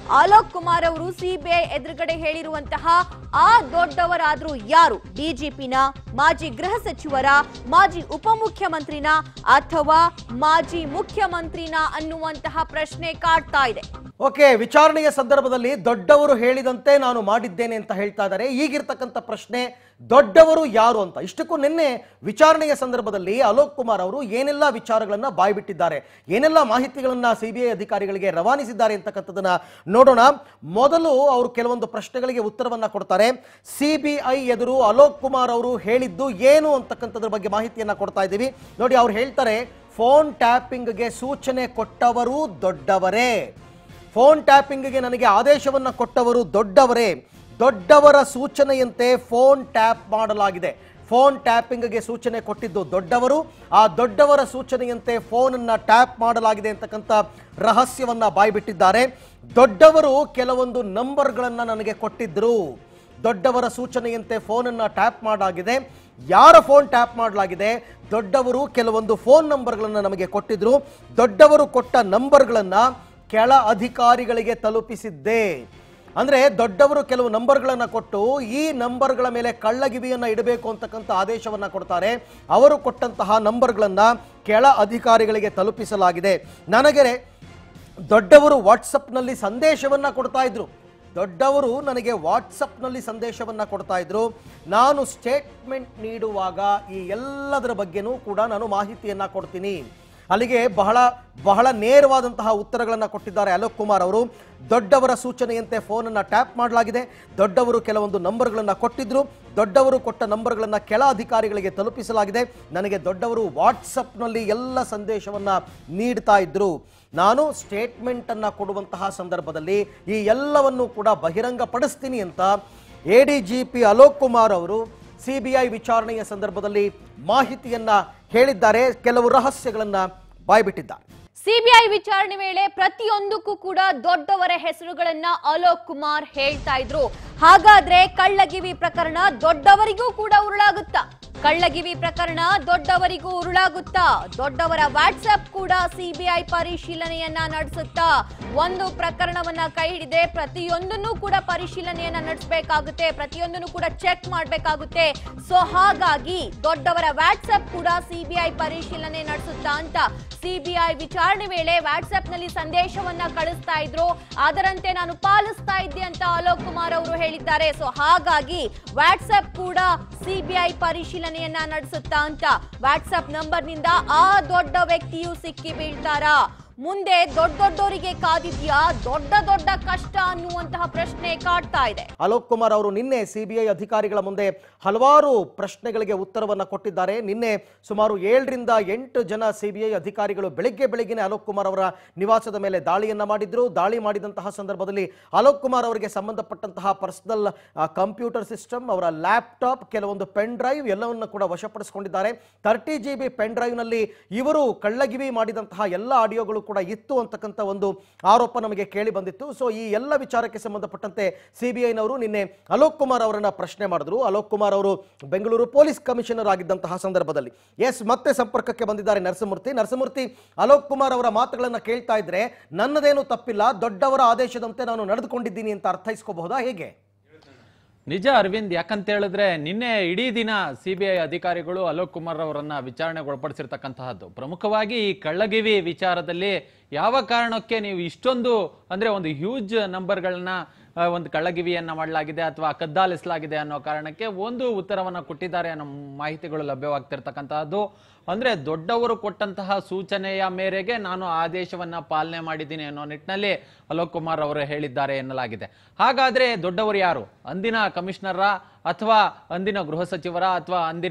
ಅಲೋಕ್ ಕುಮಾರ್ ಅವರು ಸಿಬಿಐ ಎದುರುಗಡೆ ಹೇಳಿರುವಂತಹ ಆ ದೊಡ್ಡವರಾದ್ರೂ ಯಾರು ಡಿಜಿಪಿನ ಮಾಜಿ ಗೃಹ ಸಚಿವರ ಮಾಜಿ ಉಪಮುಖ್ಯಮಂತ್ರಿನ ಅಥವಾ ಮಾಜಿ ಮುಖ್ಯಮಂತ್ರಿನ ಅನ್ನುವಂತಹ ಪ್ರಶ್ನೆ ಕಾಡ್ತಾ ಇದೆ ಓಕೆ ವಿಚಾರಣೆಯ ಸಂದರ್ಭದಲ್ಲಿ ದೊಡ್ಡವರು ಹೇಳಿದಂತೆ ನಾನು ಮಾಡಿದ್ದೇನೆ ಅಂತ ಹೇಳ್ತಾ ಇದ್ದಾರೆ ಈಗಿರ್ತಕ್ಕಂಥ ಪ್ರಶ್ನೆ ದೊಡ್ಡವರು ಯಾರು ಅಂತ ಇಷ್ಟಕ್ಕೂ ನಿನ್ನೆ ವಿಚಾರಣೆಯ ಸಂದರ್ಭದಲ್ಲಿ ಅಲೋಕ್ ಕುಮಾರ್ ಅವರು ಏನೆಲ್ಲ ವಿಚಾರಗಳನ್ನ ಬಾಯ್ಬಿಟ್ಟಿದ್ದಾರೆ ಏನೆಲ್ಲ ಮಾಹಿತಿಗಳನ್ನ ಸಿಬಿಐ ಅಧಿಕಾರಿಗಳಿಗೆ ರವಾನಿಸಿದ್ದಾರೆ ಅಂತಕ್ಕಂಥದ್ದನ್ನ ನೋಡೋಣ ಮೊದಲು ಅವರು ಕೆಲವೊಂದು ಪ್ರಶ್ನೆಗಳಿಗೆ ಉತ್ತರವನ್ನ ಕೊಡ್ತಾರೆ ಸಿಬಿಐ ಎದುರು ಅಲೋಕ್ ಕುಮಾರ್ ಅವರು ಹೇಳಿದ್ದು ಏನು ಅಂತಕ್ಕಂಥದ್ರ ಬಗ್ಗೆ ಮಾಹಿತಿಯನ್ನ ಕೊಡ್ತಾ ಇದ್ದೀವಿ ನೋಡಿ ಅವ್ರು ಹೇಳ್ತಾರೆ ಫೋನ್ ಟ್ಯಾಪಿಂಗ್ಗೆ ಸೂಚನೆ ಕೊಟ್ಟವರು ದೊಡ್ಡವರೇ ಫೋನ್ ಟ್ಯಾಪಿಂಗ್ಗೆ ನನಗೆ ಆದೇಶವನ್ನು ಕೊಟ್ಟವರು ದೊಡ್ಡವರೇ ದೊಡ್ಡವರ ಸೂಚನೆಯಂತೆ ಫೋನ್ ಟ್ಯಾಪ್ ಮಾಡಲಾಗಿದೆ ಫೋನ್ ಟ್ಯಾಪಿಂಗ್ಗೆ ಸೂಚನೆ ಕೊಟ್ಟಿದ್ದು ದೊಡ್ಡವರು ಆ ದೊಡ್ಡವರ ಸೂಚನೆಯಂತೆ ಫೋನನ್ನು ಟ್ಯಾಪ್ ಮಾಡಲಾಗಿದೆ ಅಂತಕ್ಕಂಥ ರಹಸ್ಯವನ್ನ ಬಾಯ್ಬಿಟ್ಟಿದ್ದಾರೆ ದೊಡ್ಡವರು ಕೆಲವೊಂದು ನಂಬರ್ಗಳನ್ನು ನನಗೆ ಕೊಟ್ಟಿದ್ರು ದೊಡ್ಡವರ ಸೂಚನೆಯಂತೆ ಫೋನನ್ನು ಟ್ಯಾಪ್ ಮಾಡಲಾಗಿದೆ ಯಾರ ಫೋನ್ ಟ್ಯಾಪ್ ಮಾಡಲಾಗಿದೆ ದೊಡ್ಡವರು ಕೆಲವೊಂದು ಫೋನ್ ನಂಬರ್ಗಳನ್ನು ನಮಗೆ ಕೊಟ್ಟಿದ್ರು ದೊಡ್ಡವರು ಕೊಟ್ಟ ನಂಬರ್ಗಳನ್ನು ಕೆಳ ಅಧಿಕಾರಿಗಳಿಗೆ ತಲುಪಿಸಿದ್ದೆ ಅಂದ್ರೆ ದೊಡ್ಡವರು ಕೆಲವು ನಂಬರ್ಗಳನ್ನ ಕೊಟ್ಟು ಈ ನಂಬರ್ಗಳ ಮೇಲೆ ಕಳ್ಳಗಿವಿಯನ್ನ ಇಡಬೇಕು ಅಂತಕ್ಕಂಥ ಆದೇಶವನ್ನ ಕೊಡ್ತಾರೆ ಅವರು ಕೊಟ್ಟಂತಹ ನಂಬರ್ಗಳನ್ನ ಕೆಳ ಅಧಿಕಾರಿಗಳಿಗೆ ತಲುಪಿಸಲಾಗಿದೆ ನನಗೆ ದೊಡ್ಡವರು ವಾಟ್ಸಪ್ನಲ್ಲಿ ಸಂದೇಶವನ್ನ ಕೊಡ್ತಾ ಇದ್ರು ದೊಡ್ಡವರು ನನಗೆ ವಾಟ್ಸಪ್ನಲ್ಲಿ ಸಂದೇಶವನ್ನ ಕೊಡ್ತಾ ಇದ್ರು ನಾನು ಸ್ಟೇಟ್ಮೆಂಟ್ ನೀಡುವಾಗ ಈ ಎಲ್ಲದರ ಬಗ್ಗೆನೂ ಕೂಡ ನಾನು ಮಾಹಿತಿಯನ್ನ ಕೊಡ್ತೀನಿ ಅಲ್ಲಿಗೆ ಬಹಳ ಬಹಳ ನೇರವಾದಂತಹ ಉತ್ತರಗಳನ್ನು ಕೊಟ್ಟಿದ್ದಾರೆ ಅಲೋಕ್ ಕುಮಾರ್ ಅವರು ದೊಡ್ಡವರ ಸೂಚನೆಯಂತೆ ಫೋನನ್ನು ಟ್ಯಾಪ್ ಮಾಡಲಾಗಿದೆ ದೊಡ್ಡವರು ಕೆಲವೊಂದು ನಂಬರ್ಗಳನ್ನು ಕೊಟ್ಟಿದ್ರು ದೊಡ್ಡವರು ಕೊಟ್ಟ ನಂಬರ್ಗಳನ್ನು ಕೆಳ ಅಧಿಕಾರಿಗಳಿಗೆ ತಲುಪಿಸಲಾಗಿದೆ ನನಗೆ ದೊಡ್ಡವರು ವಾಟ್ಸಪ್ನಲ್ಲಿ ಎಲ್ಲ ಸಂದೇಶವನ್ನು ನೀಡ್ತಾ ಇದ್ರು ನಾನು ಸ್ಟೇಟ್ಮೆಂಟ್ ಅನ್ನ ಕೊಡುವಂತಹ ಸಂದರ್ಭದಲ್ಲಿ ಈ ಎಲ್ಲವನ್ನು ಕೂಡ ಬಹಿರಂಗಪಡಿಸ್ತೀನಿ ಅಂತ A D G P Alok Kumar ಅವರು ಸಿಬಿಐ ವಿಚಾರಣೆಯ ಸಂದರ್ಭದಲ್ಲಿ ಮಾಹಿತಿಯನ್ನ ಹೇಳಿದ್ದಾರೆ ಕೆಲವು ರಹಸ್ಯಗಳನ್ನ ಬಾಯ್ಬಿಟ್ಟಿದ್ದಾರೆ ಸಿಬಿಐ ವಿಚಾರಣೆ ವೇಳೆ ಪ್ರತಿಯೊಂದಕ್ಕೂ ಕೂಡ ದೊಡ್ಡವರ ಹೆಸರುಗಳನ್ನ ಅಲೋಕ್ ಕುಮಾರ್ ಹೇಳ್ತಾ ಇದ್ರು ಹಾಗಾದ್ರೆ ಕಳ್ಳಗಿವಿ ಪ್ರಕರಣ ದೊಡ್ಡವರಿಗೂ ಕೂಡ ಉರುಳಾಗುತ್ತಾ ಕಳ್ಳಗಿವಿ ಪ್ರಕರಣ ದೊಡ್ಡವರಿಗೂ ಉರುಳಾಗುತ್ತಾ ದೊಡ್ಡವರ ವಾಟ್ಸ್ಆಪ್ ಕೂಡ ಸಿಬಿಐ ಪರಿಶೀಲನೆಯನ್ನ ನಡೆಸುತ್ತಾ ಒಂದು ಪ್ರಕರಣವನ್ನ ಕೈ ಹಿಡಿದೆ ಪ್ರತಿಯೊಂದನ್ನು ಕೂಡ ಪರಿಶೀಲನೆಯನ್ನ ನಡೆಸಬೇಕಾಗುತ್ತೆ ಪ್ರತಿಯೊಂದನ್ನು ಕೂಡ ಚೆಕ್ ಮಾಡಬೇಕಾಗುತ್ತೆ ಸೊ ಹಾಗಾಗಿ ದೊಡ್ಡವರ ವಾಟ್ಸ್ಆಪ್ ಕೂಡ ಸಿಬಿಐ ಪರಿಶೀಲನೆ ನಡೆಸುತ್ತಾ ಅಂತ ಸಿಬಿಐ ವಿಚಾರಣೆ ವೇಳೆ ವಾಟ್ಸ್ಆಪ್ ನಲ್ಲಿ ಸಂದೇಶವನ್ನ ಕಳಿಸ್ತಾ ಇದ್ರು ಅದರಂತೆ ನಾನು ಪಾಲಿಸ್ತಾ ಇದ್ದೆ ಅಂತ ಅಲೋಕ್ ಕುಮಾರ್ ಅವರು ಹೇಳಿದ್ದಾರೆ ಸೊ ಹಾಗಾಗಿ ವಾಟ್ಸ್ಆಪ್ ಕೂಡ ಸಿಬಿಐ ಪರಿಶೀಲನೆಯನ್ನ ನಡೆಸುತ್ತಾ ಅಂತ ವಾಟ್ಸ್ಆಪ್ ನಂಬರ್ ನಿಂದ ಆ ದೊಡ್ಡ ವ್ಯಕ್ತಿಯು ಸಿಕ್ಕಿ ಬೀಳ್ತಾರಾ ಮುಂದೆ ದೊಡ್ಡ ದೊಡ್ಡವರಿಗೆ ಕಾದಿದ್ಯಾ ದೊಡ್ಡ ದೊಡ್ಡ ಕಷ್ಟ ಅನ್ನುವಂತಹ ಪ್ರಶ್ನೆ ಕಾಡ್ತಾ ಇದೆ ಅಲೋಕ್ ಕುಮಾರ್ ಅವರು ನಿನ್ನೆ ಸಿಬಿಐ ಅಧಿಕಾರಿಗಳ ಮುಂದೆ ಹಲವಾರು ಪ್ರಶ್ನೆಗಳಿಗೆ ಉತ್ತರವನ್ನ ಕೊಟ್ಟಿದ್ದಾರೆ ನಿನ್ನೆ ಸುಮಾರು ಏಳರಿಂದ ಎಂಟು ಜನ ಸಿಬಿಐ ಅಧಿಕಾರಿಗಳು ಬೆಳಿಗ್ಗೆ ಬೆಳಿಗ್ಗೆನೆ ಅಲೋಕ್ ಕುಮಾರ್ ಅವರ ನಿವಾಸದ ಮೇಲೆ ದಾಳಿಯನ್ನ ಮಾಡಿದ್ರು ದಾಳಿ ಮಾಡಿದಂತಹ ಸಂದರ್ಭದಲ್ಲಿ ಅಲೋಕ್ ಕುಮಾರ್ ಅವರಿಗೆ ಸಂಬಂಧಪಟ್ಟಂತಹ ಪರ್ಸನಲ್ ಕಂಪ್ಯೂಟರ್ ಸಿಸ್ಟಮ್ ಅವರ ಲ್ಯಾಪ್ಟಾಪ್ ಕೆಲವೊಂದು ಪೆನ್ ಡ್ರೈವ್ ಎಲ್ಲವನ್ನು ಕೂಡ ವಶಪಡಿಸಿಕೊಂಡಿದ್ದಾರೆ ತರ್ಟಿ ಜಿ ಬಿ ಪೆನ್ ಡ್ರೈವ್ನಲ್ಲಿ ಇವರು ಕಳ್ಳಗಿವಿ ಮಾಡಿದಂತಹ ಎಲ್ಲ ಆಡಿಯೋಗಳು ಕೂಡ ಇತ್ತು ಅಂತಕ್ಕಂಥ ಒಂದು ಆರೋಪ ನಮಗೆ ಕೇಳಿ ಬಂದಿತ್ತು ಸೊ ಈ ಎಲ್ಲ ವಿಚಾರಕ್ಕೆ ಸಂಬಂಧಪಟ್ಟಂತೆ ಸಿಬಿಐನವರು ನಿನ್ನೆ ಅಲೋಕ್ ಕುಮಾರ್ ಅವರನ್ನ ಪ್ರಶ್ನೆ ಮಾಡಿದ್ರು ಅಲೋಕ್ ಕುಮಾರ್ ಅವರು ಬೆಂಗಳೂರು ಪೊಲೀಸ್ ಕಮಿಷನರ್ ಆಗಿದ್ದಂತಹ ಸಂದರ್ಭದಲ್ಲಿ ಎಸ್ ಮತ್ತೆ ಸಂಪರ್ಕಕ್ಕೆ ಬಂದಿದ್ದಾರೆ ನರಸಿಂಹಮೂರ್ತಿ ನರಸಿಂಹಮೂರ್ತಿ ಅಲೋಕ್ ಕುಮಾರ್ ಅವರ ಮಾತುಗಳನ್ನ ಕೇಳ್ತಾ ಇದ್ರೆ ನನ್ನದೇನು ತಪ್ಪಿಲ್ಲ ದೊಡ್ಡವರ ಆದೇಶದಂತೆ ನಾನು ನಡೆದುಕೊಂಡಿದ್ದೀನಿ ಅಂತ ಅರ್ಥೈಸ್ಕೋಬಹುದಾ ಹೇಗೆ ನಿಜ ಅರವಿಂದ್ ಯಾಕಂತ ಹೇಳಿದ್ರೆ ನಿನ್ನೆ ಇಡೀ ದಿನ ಸಿ ಬಿ ಐ ಅಧಿಕಾರಿಗಳು ಅಲೋಕ್ ಕುಮಾರ್ ಅವರನ್ನ ವಿಚಾರಣೆಗೆ ಒಳಪಡಿಸಿರ್ತಕ್ಕಂತಹದ್ದು ಪ್ರಮುಖವಾಗಿ ಈ ಕಳ್ಳಗಿವಿ ವಿಚಾರದಲ್ಲಿ ಯಾವ ಕಾರಣಕ್ಕೆ ನೀವು ಇಷ್ಟೊಂದು ಅಂದ್ರೆ ಒಂದು ಹ್ಯೂಜ್ ನಂಬರ್ಗಳನ್ನ ಆ, ಒಂದು ಕಳ್ಳಗಿವಿಯನ್ನ ಮಾಡಲಾಗಿದೆ ಅಥವಾ ಕದ್ದಾಲಿಸಲಾಗಿದೆ ಅನ್ನೋ ಕಾರಣಕ್ಕೆ ಒಂದು ಉತ್ತರವನ್ನ ಕೊಟ್ಟಿದ್ದಾರೆ ಅನ್ನೋ ಮಾಹಿತಿಗಳು ಲಭ್ಯವಾಗ್ತಿರ್ತಕ್ಕಂತಹದ್ದು ಅಂದ್ರೆ ದೊಡ್ಡವರು ಕೊಟ್ಟಂತಹ ಸೂಚನೆಯ ಮೇರೆಗೆ ನಾನು ಆದೇಶವನ್ನ ಪಾಲನೆ ಮಾಡಿದ್ದೀನಿ ಅನ್ನೋ ನಿಟ್ಟಿನಲ್ಲಿ ಅಲೋಕ್ ಕುಮಾರ್ ಅವರು ಹೇಳಿದ್ದಾರೆ ಎನ್ನಲಾಗಿದೆ ಹಾಗಾದ್ರೆ ದೊಡ್ಡವರು ಯಾರು ಅಂದಿನ ಕಮಿಷನರ ಅಥವಾ ಅಂದಿನ ಗೃಹ ಸಚಿವರ ಅಥವಾ ಅಂದಿನ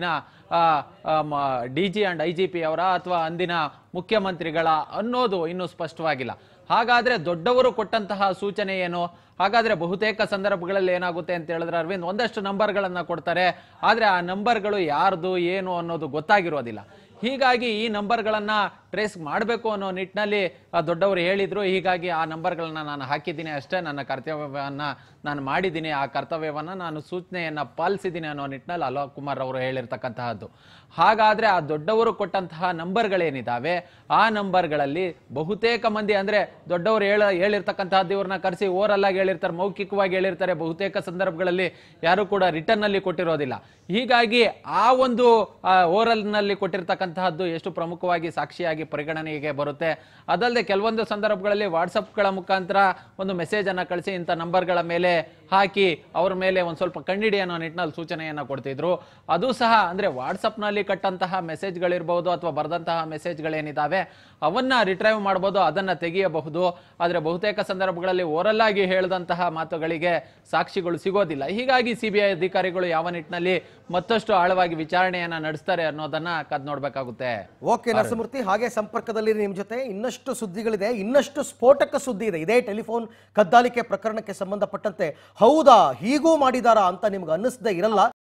D G and I G P ಅವರ ಅಥವಾ ಅಂದಿನ ಮುಖ್ಯಮಂತ್ರಿಗಳ ಅನ್ನೋದು ಇನ್ನೂ ಸ್ಪಷ್ಟವಾಗಿಲ್ಲ ಹಾಗಾದ್ರೆ ದೊಡ್ಡವರು ಕೊಟ್ಟಂತಹ ಸೂಚನೆ ಏನು ಹಾಗಾದ್ರೆ ಬಹುತೇಕ ಸಂದರ್ಭಗಳಲ್ಲಿ ಏನಾಗುತ್ತೆ ಅಂತ ಹೇಳಿದ್ರೆ ಅರವಿಂದ್ ಒಂದಷ್ಟು ನಂಬರ್ಗಳನ್ನ ಕೊಡ್ತಾರೆ ಆದ್ರೆ ಆ ನಂಬರ್ಗಳು ಯಾರ್ದು ಏನು ಅನ್ನೋದು ಗೊತ್ತಾಗಿರೋದಿಲ್ಲ ಹೀಗಾಗಿ ಈ ನಂಬರ್ಗಳನ್ನ ಟ್ರೇಸ್ ಮಾಡಬೇಕು ಅನ್ನೋ ನಿಟ್ಟಿನಲ್ಲಿ ಆ ದೊಡ್ಡವರು ಹೇಳಿದ್ರು ಹೀಗಾಗಿ ಆ ನಂಬರ್ಗಳನ್ನ ನಾನು ಹಾಕಿದ್ದೀನಿ ಅಷ್ಟೇ ನನ್ನ ಕರ್ತವ್ಯವನ್ನ ನಾನು ಮಾಡಿದ್ದೀನಿ ಆ ಕರ್ತವ್ಯವನ್ನ ನಾನು ಸೂಚನೆಯನ್ನ ಪಾಲಿಸಿದ್ದೀನಿ ಅನ್ನೋ ನಿಟ್ಟಿನಲ್ಲಿ ಅಲೋಕ್ ಕುಮಾರ್ ಅವರು ಹೇಳಿರ್ತಕ್ಕಂತಹದ್ದು ಹಾಗಾದ್ರೆ ಆ ದೊಡ್ಡವರು ಕೊಟ್ಟಂತಹ ನಂಬರ್ಗಳೇನಿದಾವೆ ಆ ನಂಬರ್ಗಳಲ್ಲಿ ಬಹುತೇಕ ಮಂದಿ ಅಂದ್ರೆ ದೊಡ್ಡವರು ಹೇಳ ಹೇಳಿರ್ತಕ್ಕಂತಹದ್ದು ಇವ್ರನ್ನ ಕರೆಸಿ ಓರಲ್ ಆಗಿ ಹೇಳಿರ್ತಾರೆ ಮೌಖಿಕವಾಗಿ ಹೇಳಿರ್ತಾರೆ ಬಹುತೇಕ ಸಂದರ್ಭಗಳಲ್ಲಿ ಯಾರು ಕೂಡ ರಿಟರ್ನ್ ನಲ್ಲಿ ಕೊಟ್ಟಿರೋದಿಲ್ಲ ಹೀಗಾಗಿ ಆ ಒಂದು ಓರಲ್ ನಲ್ಲಿ ಕೊಟ್ಟಿರ್ತಕ್ಕಂತಹದ್ದು ಎಷ್ಟು ಪ್ರಮುಖವಾಗಿ ಸಾಕ್ಷಿಯಾಗಿ ಪರಿಗಣನೆಗೆ ಬರುತ್ತೆ ಅದಲ್ಲದೆ ಕೆಲವೊಂದು ಸಂದರ್ಭಗಳಲ್ಲಿ ವಾಟ್ಸಪ್ಗಳ ಮುಖಾಂತರ ಒಂದು ಮೆಸೇಜ್ ಅನ್ನ ಕಳಿಸಿ ಇಂಥ ನಂಬರ್ಗಳ ಮೇಲೆ ಹಾಕಿ ಅವ್ರ ಮೇಲೆ ಒಂದ್ ಸ್ವಲ್ಪ ಕಂಡಿಡಿ ಅನ್ನೋ ನಿಟ್ಟಿನಲ್ಲಿ ಸೂಚನೆಯನ್ನ ಕೊಡ್ತಿದ್ರು ಅದು ಸಹ ಅಂದ್ರೆ ವಾಟ್ಸಪ್ ನಲ್ಲಿ ಕಟ್ಟಂತಹ ಮೆಸೇಜ್ಗಳಿರ್ಬೋದು ಅಥವಾ ಬರೆದಂತಹ ಮೆಸೇಜ್ಗಳೇನಿದಾವೆ ಅವನ್ನ ರಿಟ್ರೈವ್ ಮಾಡ್ಬೋದು ಅದನ್ನ ತೆಗೆಯಬಹುದು ಆದ್ರೆ ಬಹುತೇಕ ಸಂದರ್ಭಗಳಲ್ಲಿ ಓರಲ್ ಆಗಿ ಹೇಳಿದಂತಹ ಮಾತುಗಳಿಗೆ ಸಾಕ್ಷಿಗಳು ಸಿಗೋದಿಲ್ಲ ಹೀಗಾಗಿ ಸಿಬಿಐ ಅಧಿಕಾರಿಗಳು ಯಾವ ನಿಟ್ಟಿನಲ್ಲಿ ಮತ್ತಷ್ಟು ಆಳವಾಗಿ ವಿಚಾರಣೆಯನ್ನ ನಡೆಸ್ತಾರೆ ಅನ್ನೋದನ್ನ ಕಾದ್ ನೋಡ್ಬೇಕಾಗುತ್ತೆ ಓಕೆ ನರಸಿಂಹಮೂರ್ತಿ ಹಾಗೆ ಸಂಪರ್ಕದಲ್ಲಿ ನಿಮ್ ಜೊತೆ ಇನ್ನಷ್ಟು ಸುದ್ದಿಗಳಿದೆ ಇನ್ನಷ್ಟು ಸ್ಫೋಟಕ ಸುದ್ದಿ ಇದೆ ಇದೇ ಟೆಲಿಫೋನ್ ಕದ್ದಾಲಿಕೆ ಪ್ರಕರಣಕ್ಕೆ ಸಂಬಂಧಪಟ್ಟಂತೆ ಹೌದಾ ಹೀಗೂ ಮಾಡಿದಾರಾ ಅಂತ ನಿಮ್ಗೆ ಅನ್ನಿಸದೇ ಇರಲ್ಲ